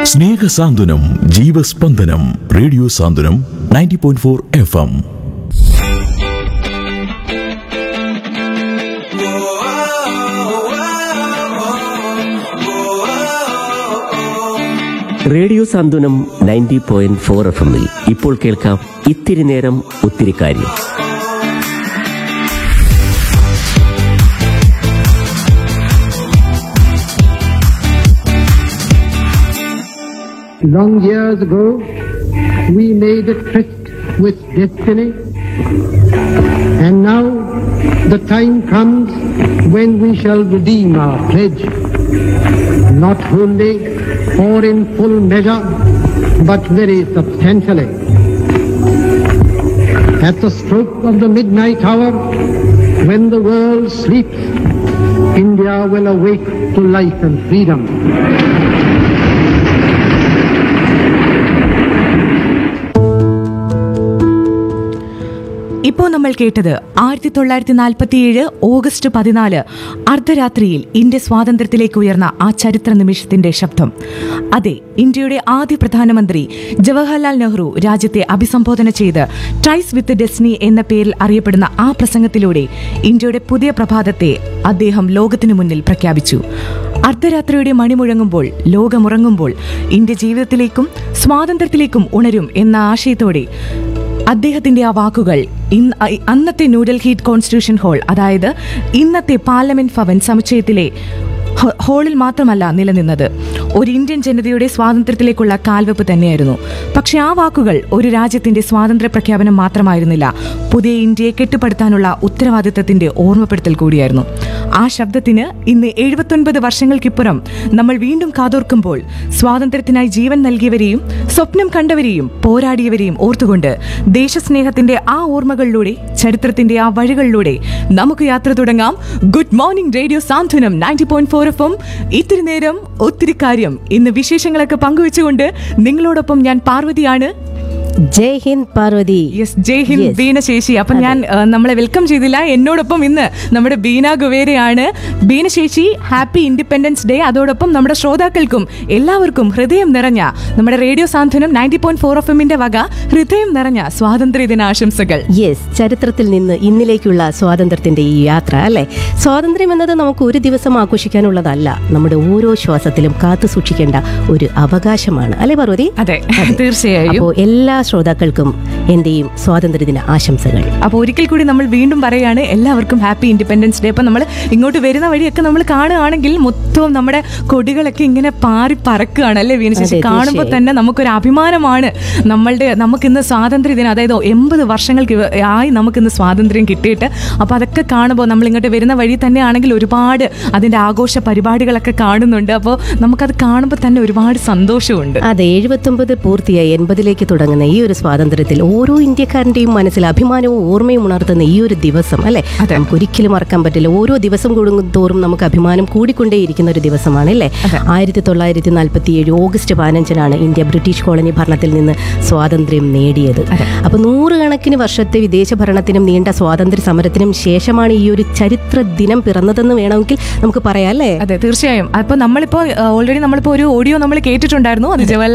സ്നേഹസാന്ത്വനം ജീവസ്പന്ദനം radio Santhwanam ninety point four F M radio Santhwanam ninety point four F എമ്മിൽ ഇപ്പോൾ കേൾക്കാം ഇത്തിരി നേരം ഒത്തിരി കാര്യം Long years ago, we made a tryst with destiny, and now the time comes when we shall redeem our pledge, not wholly or in full measure, but very substantially. At the stroke of the midnight hour, when the world sleeps, India will awake to life and freedom. ഇപ്പോൾ നമ്മൾ കേട്ടത് ആയിരത്തി തൊള്ളായിരത്തി നാൽപ്പത്തിയേഴ് August പതിനാല് അർദ്ധരാത്രിയിൽ India സ്വാതന്ത്ര്യത്തിലേക്ക് ഉയർന്ന ആ ചരിത്ര നിമിഷത്തിന്റെ ശബ്ദം അതെ ഇന്ത്യയുടെ ആദ്യ പ്രധാനമന്ത്രി ജവഹർലാൽ നെഹ്റു രാജ്യത്തെ അഭിസംബോധന ചെയ്ത് ട്രൈസ് വിത്ത് ഡെസ്നി എന്ന പേരിൽ അറിയപ്പെടുന്ന ആ പ്രസംഗത്തിലൂടെ ഇന്ത്യയുടെ പുതിയ പ്രഭാതത്തെ അദ്ദേഹം ലോകത്തിനു മുന്നിൽ പ്രഖ്യാപിച്ചു അർദ്ധരാത്രിയുടെ മണിമുഴങ്ങുമ്പോൾ ലോകമുറങ്ങുമ്പോൾ ഇന്ത്യ ജീവിതത്തിലേക്കും സ്വാതന്ത്ര്യത്തിലേക്കും ഉണരും എന്ന ആശയത്തോടെ അദ്ദേഹത്തിന്റെ ആ വാക്കുകൾ ഇന്ന് അ- അന്നത്തെ ന്യൂഡൽഹി കോൺസ്റ്റിറ്റ്യൂഷൻ ഹാൾ അതായത് ഇന്നത്തെ പാർലമെന്റ് ഭവൻ സമുച്ചയത്തിലെ ഹ- ഹാളിൽ മാത്രമല്ല നിലനിന്നത് ഒരു ഇന്ത്യൻ ജനതയുടെ സ്വാതന്ത്ര്യത്തിലേക്കുള്ള കാൽവെപ്പ് തന്നെയായിരുന്നു പക്ഷെ ആ വാക്കുകൾ ഒരു രാജ്യത്തിന്റെ സ്വാതന്ത്ര്യ പ്രഖ്യാപനം മാത്രമായിരുന്നില്ല പുതിയ ഇന്ത്യയെ കെട്ടുപടുത്താനുള്ള ഉത്തരവാദിത്തത്തിന്റെ ഓർമ്മപ്പെടുത്തൽ കൂടിയായിരുന്നു ആ ശബ്ദത്തിന് ഇന്ന് എഴുപത്തൊൻപത് വർഷങ്ങൾക്കിപ്പുറം നമ്മൾ വീണ്ടും കാതോർക്കുമ്പോൾ സ്വാതന്ത്ര്യത്തിനായി ജീവൻ നൽകിയവരെയും സ്വപ്നം കണ്ടവരെയും പോരാടിയവരെയും ഓർത്തുകൊണ്ട് ദേശസ്നേഹത്തിന്റെ ആ ഓർമ്മകളിലൂടെ ചരിത്രത്തിന്റെ ആ വഴികളിലൂടെ നമുക്ക് യാത്ര തുടങ്ങാം good morning radio Santhwanam ninety point four F M ഇത്തിരി നേരം ഒത്തിരി കാര്യം ഇന്ന് വിശേഷങ്ങളൊക്കെ പങ്കുവെച്ചുകൊണ്ട് നിങ്ങളോടൊപ്പം ഞാൻ പാർവതിയാണ് ജയ് ഹിന്ദ് പാർവതി യെസ് ജയ് ഹിന്ദ് Yes. ബീന ചേച്ചി അപ്പൊ ഞാൻ ആ, നമ്മളെ വെൽക്കം ചെയ്തില്ല എന്നോടൊപ്പം ഇന്ന് നമ്മുടെ ബീന ഗുവേരയാണ് ബീന ചേച്ചി ഹാപ്പി ഇൻഡിപെൻഡൻസ് ഡേ അതോടൊപ്പം നമ്മുടെ ശ്രോതാക്കൾക്കും എല്ലാവർക്കും ഹൃദയം നിറഞ്ഞ നമ്മുടെ radio Santhwanam ninety point four F എമ്മിന്റെ വക ഹൃദയം നിറഞ്ഞ സ്വാതന്ത്ര്യ ദിനാശംസകൾ യെസ് ചരിത്രത്തിൽ നിന്ന് ഇന്നിലേക്കുള്ള സ്വാതന്ത്ര്യത്തിന്റെ ഈ യാത്ര അല്ലെ സ്വാതന്ത്ര്യം എന്നത് നമുക്ക് ഒരു ദിവസം ആഘോഷിക്കാനുള്ളതല്ല നമ്മുടെ ഓരോ ശ്വാസത്തിലും കാത്തു സൂക്ഷിക്കേണ്ട ഒരു അവകാശമാണ് അല്ലെ പാർവതി അതെ തീർച്ചയായും അപ്പോ എല്ലാ ശ്രോതാക്കൾക്കും എന്റെയും സ്വാതന്ത്ര്യദിന ആശംസകൾ അപ്പോൾ ഒരിക്കൽ കൂടി നമ്മൾ വീണ്ടും പറയാണ് എല്ലാവർക്കും ഹാപ്പി ഇൻഡിപെൻഡൻസ് ഡേ അപ്പം നമ്മൾ ഇങ്ങോട്ട് വരുന്ന വഴിയൊക്കെ നമ്മൾ കാണുകയാണെങ്കിൽ മൊത്തവും നമ്മുടെ കൊടികളൊക്കെ ഇങ്ങനെ പാറി പറക്കുകയാണ് അല്ലേ വീണ ചേച്ചി അതെ, കാണുമ്പോൾ തീർച്ചയായും. തന്നെ നമുക്കൊരു അഭിമാനമാണ് നമ്മളുടെ നമുക്കിന്ന് സ്വാതന്ത്ര്യ ദിനം അതായത് എൺപത് വർഷങ്ങൾക്ക് ഇവ- ആയി നമുക്കിന്ന് സ്വാതന്ത്ര്യം കിട്ടിയിട്ട് അപ്പോൾ അതൊക്കെ കാണുമ്പോൾ നമ്മൾ ഇങ്ങോട്ട് വരുന്ന വഴി തന്നെ ആണെങ്കിൽ ഒരുപാട് അതിൻ്റെ ആഘോഷ പരിപാടികളൊക്കെ കാണുന്നുണ്ട് അപ്പോൾ നമുക്കത് കാണുമ്പോൾ തന്നെ ഒരുപാട് സന്തോഷമുണ്ട് അതെ എഴുപത്തൊമ്പത് പൂർത്തിയായി എൺപതിലേക്ക് തുടങ്ങുന്ന ഈ ഒരു സ്വാതന്ത്ര്യത്തിൽ ഓരോ ഇന്ത്യക്കാരന്റെയും മനസ്സിൽ അഭിമാനവും ഓർമ്മയും ഉണർത്തുന്ന ഈ ഒരു ദിവസം അല്ലെ അതെ. നമുക്ക് ഒരിക്കലും മറക്കാൻ പറ്റില്ല ഓരോ ദിവസം കൂടും തോറും നമുക്ക് അഭിമാനം കൂടിക്കൊണ്ടേയിരിക്കുന്ന ഒരു ദിവസമാണ് അല്ലേ ആയിരത്തി തൊള്ളായിരത്തി നാൽപ്പത്തി ഏഴ് ഓഗസ്റ്റ് പതിനഞ്ചിനാണ് ഇന്ത്യ ബ്രിട്ടീഷ് കോളനി ഭരണത്തിൽ നിന്ന് സ്വാതന്ത്ര്യം നേടിയത് അപ്പൊ നൂറുകണക്കിന് വർഷത്തെ വിദേശ ഭരണത്തിനും നീണ്ട സ്വാതന്ത്ര്യ സമരത്തിനും ശേഷമാണ് ഈ ഒരു ചരിത്ര ദിനം പിറന്നതെന്ന് വേണമെങ്കിൽ നമുക്ക് പറയാം അല്ലേ അതെ തീർച്ചയായും അപ്പൊ നമ്മളിപ്പോ ഓൾറെഡി നമ്മളിപ്പോ ഒരു ഓഡിയോ നമ്മൾ കേട്ടിട്ടുണ്ടായിരുന്നു അത് ജവഹർലാൽ